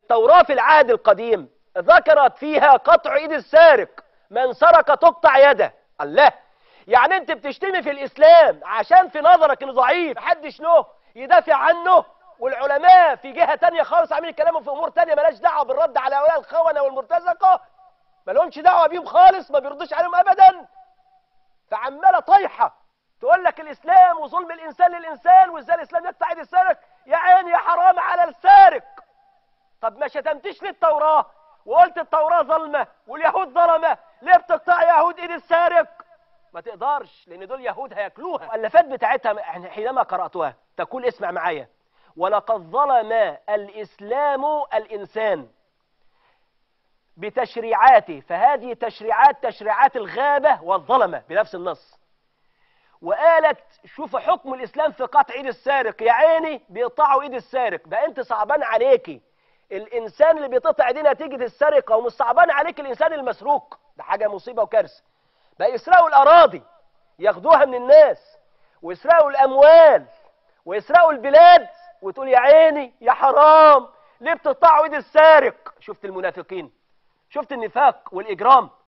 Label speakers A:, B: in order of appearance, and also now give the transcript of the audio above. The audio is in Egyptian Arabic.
A: التوراة في العهد القديم ذكرت فيها قطع ايد السارق من سرق تقطع يده الله يعني انت بتشتمي في الاسلام عشان في نظرك انه ضعيف محدش له يدافع عنه والعلماء في جهة تانية خالص عاملين يتكلموا في امور تانية ملاش دعوة بالرد على هؤلاء الخونة والمرتزقة ما لهمش دعوة بيهم خالص ما بيردوش عليهم ابدا فعمالة طايحة تقول لك الاسلام وظلم الانسان للانسان وازاي الاسلام يقطع ايد السارق يا عين يا حرام على السارق طب ما شتمتش ليه التوراة وقلت التوراة ظلمة واليهود ظلمة ليه بتقطع يهود ايد السارق ما تقدرش لان دول يهود هياكلوها المؤلفات بتاعتها يعني حينما قرأتها تقول اسمع معايا ولقد ظلم الإسلام الإنسان بتشريعاته فهذه تشريعات تشريعات الغابة والظلمة بنفس النص وقالت شوف حكم الإسلام في قطع إيد السارق يا عيني بيقطعوا إيد السارق بقى أنت صعبان عليكي الإنسان اللي بيقطع إيديه نتيجة السرقة ومش صعبان عليك الإنسان المسروق ده حاجة مصيبة وكارثة بقى يسرقوا الأراضي ياخدوها من الناس ويسرقوا الأموال ويسرقوا البلاد وتقول يا عيني يا حرام ليه بتقطعوا ايد السارق شفت المنافقين شفت النفاق والإجرام